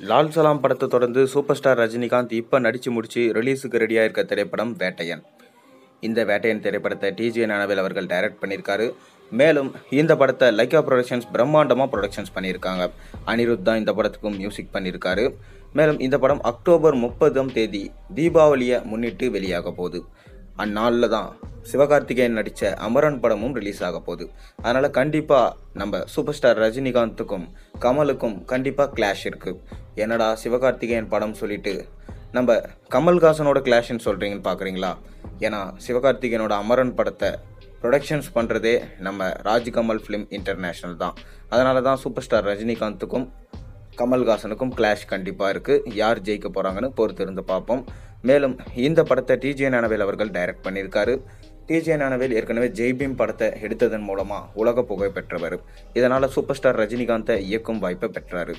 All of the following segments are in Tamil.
லால் சலாம் படத்தை தொடர்ந்து சூப்பர் ஸ்டார் ரஜினிகாந்த் இப்போ நடித்து முடிச்சு ரிலீஸுக்கு ரெடியாக இருக்க திரைப்படம் வேட்டையன் இந்த வேட்டையன் திரைப்படத்தை டிஜே ஞானவேல் அவர்கள் டைரக்ட் பண்ணியிருக்காரு மேலும் இந்த படத்தை லைக்கா ப்ரொடக்ஷன்ஸ் பிரம்மாண்டமாக ப்ரொடக்ஷன்ஸ் பண்ணியிருக்காங்க அனிருத் தான் இந்த படத்துக்கும் மியூசிக் பண்ணியிருக்காரு மேலும் இந்த படம் அக்டோபர் முப்பதாம் தேதி தீபாவளியை முன்னிட்டு வெளியாக போகுது அந்நாளில் தான் சிவகார்த்திகேயன் நடித்த அமரன் படமும் ரிலீஸ் ஆக போகுது அதனால் கண்டிப்பாக நம்ம சூப்பர் ஸ்டார் ரஜினிகாந்துக்கும் கமலுக்கும் கண்டிப்பாக கிளாஷ் இருக்குது என்னடா சிவகார்த்திகேயன் படம் சொல்லிட்டு நம்ம கமல்ஹாசனோட கிளாஷ்னு சொல்கிறீங்கன்னு பார்க்குறீங்களா ஏன்னா சிவகார்த்திகேயனோட அமரன் படத்தை ப்ரொடக்ஷன்ஸ் பண்ணுறதே நம்ம ராஜ்கமல் ஃபிலிம் இன்டர்நேஷ்னல் தான் அதனால தான் சூப்பர் ஸ்டார் ரஜினிகாந்துக்கும் கமல்ஹாசனுக்கும் கிளாஷ் கண்டிப்பாக இருக்குது யார் ஜெயிக்க போகிறாங்கன்னு பொறுத்து இருந்து பார்ப்போம் மேலும் இந்த படத்தை டிஜே ஞானவேல் அவர்கள் டைரக்ட் பண்ணியிருக்காரு டிஜே ஞானவேல் ஏற்கனவே ஜெய்பீம் படத்தை எடுத்ததன் மூலமாக உலக புகழ் பெற்றவர் இதனால் சூப்பர் ஸ்டார் ரஜினிகாந்தை இயக்கும் வாய்ப்பை பெற்றார்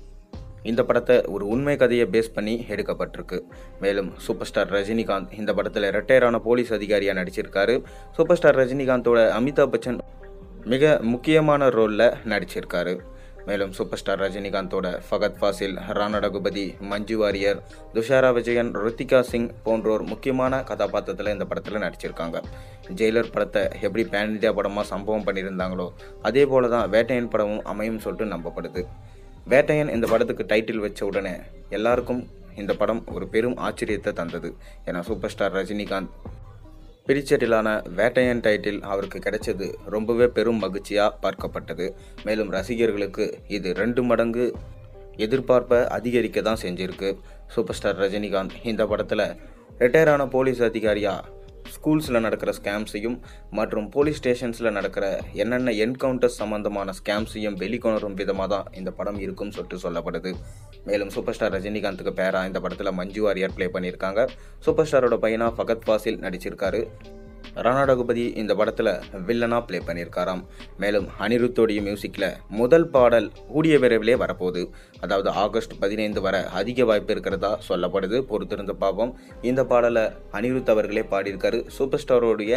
இந்த படத்தை ஒரு உண்மை கதையை பேஸ் பண்ணி எடுக்கப்பட்டிருக்கு மேலும் சூப்பர் ஸ்டார் ரஜினிகாந்த் இந்த படத்தில் ரிட்டையரான போலீஸ் அதிகாரியாக நடிச்சிருக்காரு சூப்பர் ஸ்டார் ரஜினிகாந்தோட அமிதாப் பச்சன் மிக முக்கியமான ரோலில் நடிச்சிருக்காரு மேலும் சூப்பர் ஸ்டார் ரஜினிகாந்தோட ஃபகத் ஃபாசில் ராணா ரகுபதி மஞ்சு வாரியர் துஷாரா விஜயன் ருத்திகா சிங் போன்றோர் முக்கியமான கதாபாத்திரத்தில் இந்த படத்தில் நடிச்சிருக்காங்க ஜெயிலர் படத்தை எப்படி பேன் இந்தியா படமாக சம்பவம் பண்ணியிருந்தாங்களோ அதே போல தான் வேட்டையன் படமும் அமையும் சொல்லிட்டு நம்பப்படுது வேட்டையன் இந்த படத்துக்கு டைட்டில் வச்ச உடனே எல்லாருக்கும் இந்த படம் ஒரு பெரும் ஆச்சரியத்தை தந்தது ஏன்னா சூப்பர் ஸ்டார் ரஜினிகாந்த் பிரிச்சட்டிலான வேட்டையன் டைட்டில் அவருக்கு கிடைச்சது ரொம்பவே பெரும் மகிழ்ச்சியாக பார்க்கப்பட்டது மேலும் ரசிகர்களுக்கு இது ரெண்டு மடங்கு எதிர்பார்ப்பை அதிகரிக்க தான் செஞ்சிருக்கு சூப்பர் ஸ்டார் ரஜினிகாந்த் இந்த படத்தில் ரிட்டையரான போலீஸ் அதிகாரியாக ஸ்கூல்ஸில் நடக்கிற ஸ்கேம்ஸையும் மற்றும் போலீஸ் ஸ்டேஷன்ஸில் நடக்கிற என்னென்ன என்கவுண்டர்ஸ் சம்மந்தமான ஸ்கேம்ஸையும் வெளிக்கொணரும் விதமாக தான் இந்த படம் இருக்கும்னு சொல்லிட்டு சொல்லப்படுது மேலும் சூப்பர் ஸ்டார் ரஜினிகாந்துக்கு பேரா இந்த படத்தில் மஞ்சு வாரியர் ப்ளே பண்ணியிருக்காங்க சூப்பர் ஸ்டாரோட பையனா ஃபகத் ஃபாசில் நடிச்சிருக்காரு ராணா ரகுபதி இந்த படத்தில் வில்லனாக ப்ளே பண்ணியிருக்காராம் மேலும் அனிருத்தோடைய மியூசிக்கில் முதல் பாடல் கூடிய விரைவிலே வரப்போகுது அதாவது ஆகஸ்ட் பதினைந்து வர அதிக வாய்ப்பு இருக்கிறதா சொல்லப்படுது பொறுத்திருந்து பார்ப்போம் இந்த பாடலை அனிருத் அவர்களே பாடியிருக்காரு சூப்பர் ஸ்டாரோடைய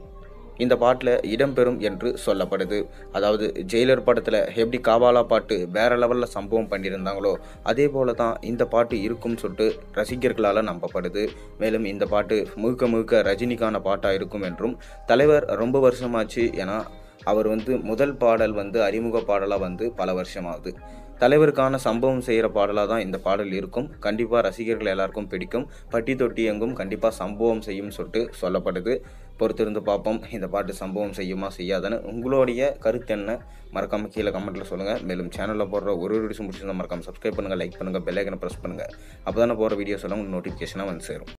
இந்த பாட்டில் இடம்பெறும் என்று சொல்லப்படுது அதாவது ஜெயிலர் படத்தில் எப்படி காவாலா பாட்டு வேற லெவலில் சம்பவம் பண்ணியிருந்தாங்களோ அதே போல தான் இந்த பாட்டு இருக்கும்னு சொல்லிட்டு ரசிகர்களால் நம்பப்படுது மேலும் இந்த பாட்டு முழுக்க முழுக்க ரஜினிக்கான பாட்டாக இருக்கும் என்றும் தலைவர் ரொம்ப வருஷமாச்சு ஏன்னா அவர் வந்து முதல் பாடல் வந்து அறிமுக பாடலாக வந்து பல வருஷமாகுது தலைவருக்கான சம்பவம் செய்கிற பாடலாக தான் இந்த பாடல் இருக்கும் கண்டிப்பாக ரசிகர்கள் எல்லாருக்கும் பிடிக்கும் பட்டி தொட்டி எங்கும் கண்டிப்பாக சம்பவம் செய்யும் சொல்லிட்டு சொல்லப்படுது பொறுத்திருந்து பார்ப்போம் இந்த பாட்டு சம்பவம் செய்யுமா செய்யாதுன்னு உங்களுடைய கருத்து என்ன மறக்காமல் கீழே கமெண்ட்டில் சொல்லுங்கள் மேலும் சேனலில் போடுற ஒரு ஒரு விஷயம் முடிச்சிருந்தா மறக்காமல் சப்ஸ்கிரைப் பண்ணுங்கள் லைக் பண்ணுங்கள் பெல்லைக்கனை ப்ரெஸ் பண்ணுங்கள் அப்போ தானே போகிற வீடியோஸ் எல்லாம் உங்களுக்கு நோட்டிஃபிகேஷனாக வந்து சேரும்